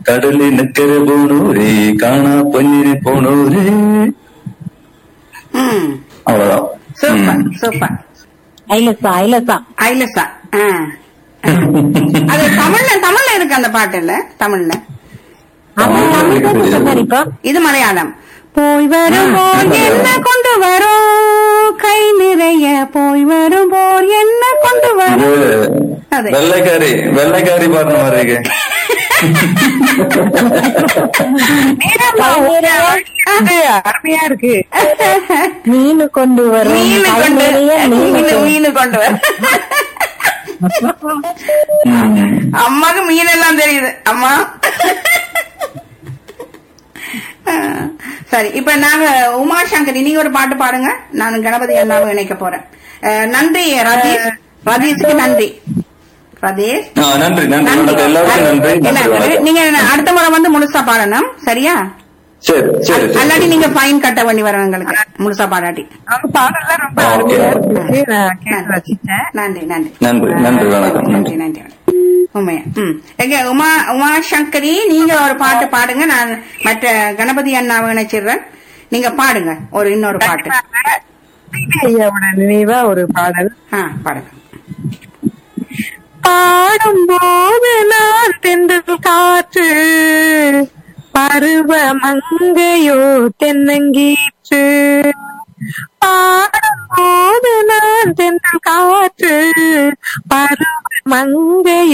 கடலில் நிக்கிற போனூரே காணா பொன்னினை போனூரே ம் அவ்வளவுதான் சூப்பர் ம். சூப்பர் ஐலசா ஐலசா ஐலசா ஆ. அது தமிழ்ல தமிழ்ல இருக்கு அந்த பாட்டு இல்ல தமிழ்ல அது தமிழ் தான் சொன்னார் இப்போ இது மலையாளம் போய் வரும் போர் என்ன கொண்டு வரும் கை நிறைய போய் வரும் போர் என்ன கொண்டு வரும் இது அதே. வெள்ளைக்காரி வெள்ளைக்காரி பாடுன மாதிரி இருக்கு அருமையா இருக்கு மீன் கொண்டு வரும் மீன் கை கொண்டு நிறைய மீன் மீன் மீன் கொண்டு வரும் ம். அம்மாக்கு மீன் எல்லாம் தெரியுது அம்மா சரி இப்ப நாங்க உமா சங்கரி நீங்க ஒரு பாட்டு பாடுங்க நான் கணபதி அண்ணாவை இணைக்க போறேன் அஹ், நன்றி ரதீஷ் ரதீஷுக்கு நன்றி ரதீஷ் ஆ, நன்றி நன்றி வணக்கம். எல்லாருக்கும் நன்றி இல்ல, நன்றி வணக்கம். நீங்க அடுத்த முறை வந்து முழுசா பாடணும் சரியா சரி சரி அல்லாட்டி சரி நீங்க ஃபைன் கட்ட வேண்டி வரும் எங்களுக்கு முழுசா பாடாட்டி அவங்க பாடலாம் ரொம்ப ஆ, ஓகே. அருமையா இருந்துச்சு நான் கேட்டு ரசிச்சேன் நன்றி நன்றி நன்றி நன்றி வணக்கம் நன்றி நன்றி நன்றி உண்மையா ம் எங்க உமா உமா சங்கரி நீங்க ஒரு பாட்டு பாடுங்க நான் மற்ற கணபதி அண்ணாவை இணைச்சிடுறேன் நீங்க பாடுங்க ஒரு இன்னொரு பாட்டு ஐயாவோட நினைவா ஒரு பாடல் ஆ பாடுங்க பாடும்போது நான் தென்றல் காற்று பருவ மங்கையோ தென்னங்கீற்று பாடும்போது நான் தென்றல் காற்று பருவ மங்கையோ